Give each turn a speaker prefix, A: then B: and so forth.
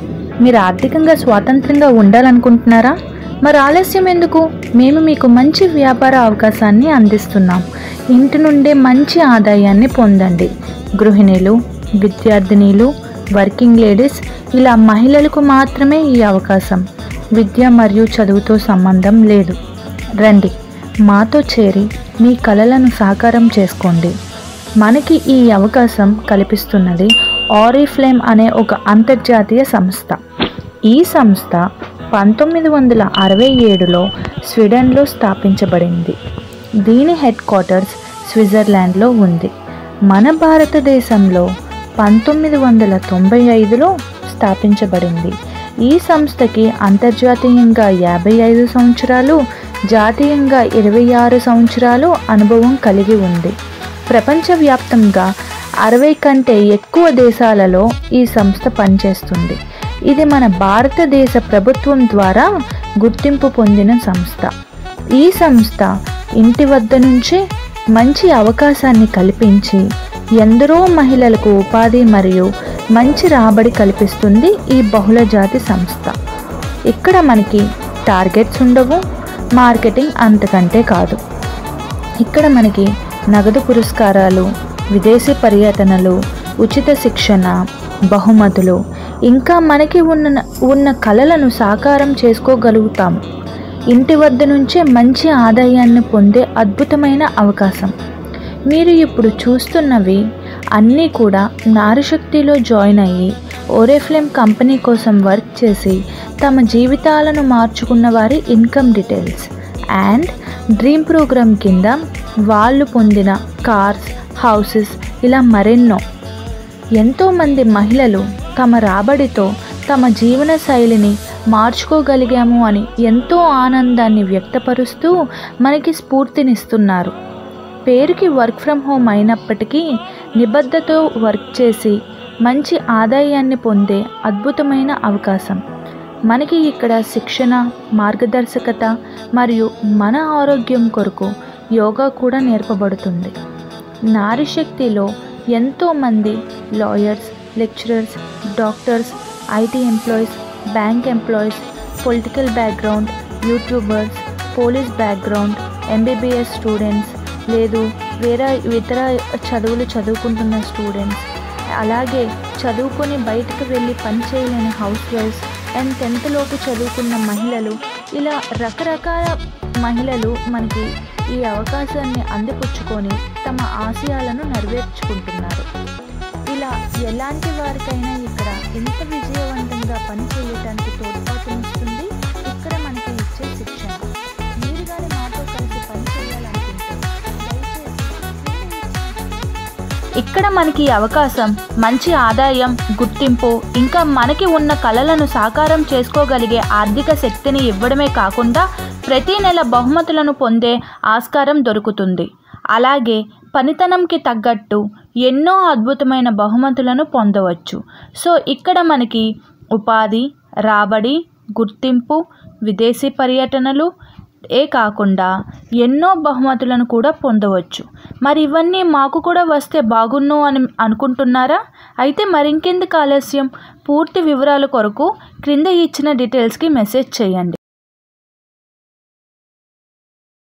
A: మీరు ఆర్థికంగా స్వాతంత్రంగా ఉండాలనుకుంటున్నారా మరి ఆలస్యం ఎందుకు మేము మీకు మంచి వ్యాపార అవకాశాన్ని అందిస్తున్నాం ఇంటి నుండే మంచి ఆదాయాన్ని పొందండి గృహిణులు విద్యార్థినీలు వర్కింగ్ లేడీస్ ఇలా మహిళలకు మాత్రమే ఈ అవకాశం విద్య మరియు చదువుతో సంబంధం లేదు రండి మాతో చేరి మీ కలలను సాకారం చేసుకోండి మనకి ఈ అవకాశం కల్పిస్తున్నది ఆరిఫ్లేమ్ అనే ఒక అంతర్జాతీయ సంస్థ ఈ సంస్థ పంతొమ్మిది వందల అరవై ఏడులో స్వీడన్లో స్థాపించబడింది దీని హెడ్ క్వార్టర్స్ స్విట్జర్లాండ్లో ఉంది మన భారతదేశంలో పంతొమ్మిది వందల తొంభై ఐదులో స్థాపించబడింది ఈ సంస్థకి అంతర్జాతీయంగా యాభై ఐదు సంవత్సరాలు జాతీయంగా ఇరవై ఆరు సంవత్సరాలు అనుభవం కలిగి ఉంది ప్రపంచవ్యాప్తంగా అరవై కంటే ఎక్కువ దేశాలలో ఈ సంస్థ పనిచేస్తుంది ఇది మన భారతదేశ ప్రభుత్వం ద్వారా గుర్తింపు పొందిన సంస్థ ఈ సంస్థ ఇంటి వద్ద నుంచే మంచి అవకాశాన్ని కల్పించి ఎందరో మహిళలకు ఉపాధి మరియు మంచి రాబడి కల్పిస్తుంది ఈ బహుళజాతి సంస్థ ఇక్కడ మనకి టార్గెట్స్ ఉండవు మార్కెటింగ్ అంతకంటే కాదు ఇక్కడ మనకి నగదు పురస్కారాలు విదేశీ పర్యటనలు ఉచిత శిక్షణ బహుమతులు ఇంకా మనకి ఉన్న ఉన్న కళలను సాకారం చేసుకోగలుగుతాం ఇంటి వద్ద నుంచే మంచి ఆదాయాన్ని పొందే అద్భుతమైన అవకాశం మీరు ఇప్పుడు చూస్తున్నవి అన్నీ కూడా నారుశక్తిలో జాయిన్ అయ్యి ఓరేఫ్లేమ్ కంపెనీ కోసం వర్క్ చేసి తమ జీవితాలను మార్చుకున్న వారి income details and dream program కింద వాళ్ళు పొందిన కార్స్ హౌసెస్ ఇలా మరెన్నో ఎంతోమంది మహిళలు తమ రాబడితో తమ జీవన శైలిని మార్చుకోగలిగాము అని ఎంతో ఆనందాన్ని వ్యక్తపరుస్తూ మనకి స్ఫూర్తినిస్తున్నారు పేరుకి వర్క్ ఫ్రమ్ హోమ్ అయినప్పటికీ నిబద్ధతో వర్క్ చేసి మంచి ఆదాయాన్ని పొందే అద్భుతమైన అవకాశం మనకి ఇక్కడ శిక్షణ మార్గదర్శకత మరియు మన ఆరోగ్యం కొరకు యోగా కూడా నేర్పబడుతుంది నారీశక్తిలో ఎంతోమంది lawyers lecturers doctors IT employees bank employees political background youtubers police background MBBS students లేదు వేరే ఇతర చదువులు చదువుకుంటున్న స్టూడెంట్స్ అలాగే చదువుకొని బయటకు వెళ్ళి పని చేయలేని హౌస్ వైఫ్స్ అండ్ టెన్త్ లోపు చదువుకున్న మహిళలు ఇలా రకరకాల మహిళలు మనకి ఈ అవకాశాన్ని అందిపుచ్చుకొని తమ ఆశయాలను నెరవేర్చుకుంటున్నారు ఇలా ఎలాంటి వారికైనా ఇక్కడ ఎంత విజయవంతంగా పని చేయటానికి తోడ్పాటునిస్తుంది ఇక్కడ మనకి ఇచ్చే శిక్షణ మీరు కానీ మాతో కలిసి పని చేయాలనుకుంటే దయచేసి ఇక్కడ మనకి ఈ అవకాశం మంచి ఆదాయం గుర్తింపు ఇంకా మనకి ఉన్న కళలను సాకారం చేసుకోగలిగే ఆర్థిక శక్తిని ఇవ్వడమే కాకుండా ప్రతి నెల బహుమతులను పొందే ఆస్కారం దొరుకుతుంది అలాగే పనితనంకి తగ్గట్టు ఎన్నో అద్భుతమైన బహుమతులను పొందవచ్చు సో ఇక్కడ మనకి ఉపాధి రాబడి గుర్తింపు విదేశీ పర్యటనలు ఏ కాకుండా ఎన్నో బహుమతులను కూడా పొందవచ్చు మరి ఇవన్నీ మాకు కూడా వస్తే బాగున్ను అని అనుకుంటున్నారా అయితే మరింకెందుకు ఆలస్యం పూర్తి వివరాల కొరకు క్రింద ఇచ్చిన డీటెయిల్స్కి మెసేజ్ చేయండి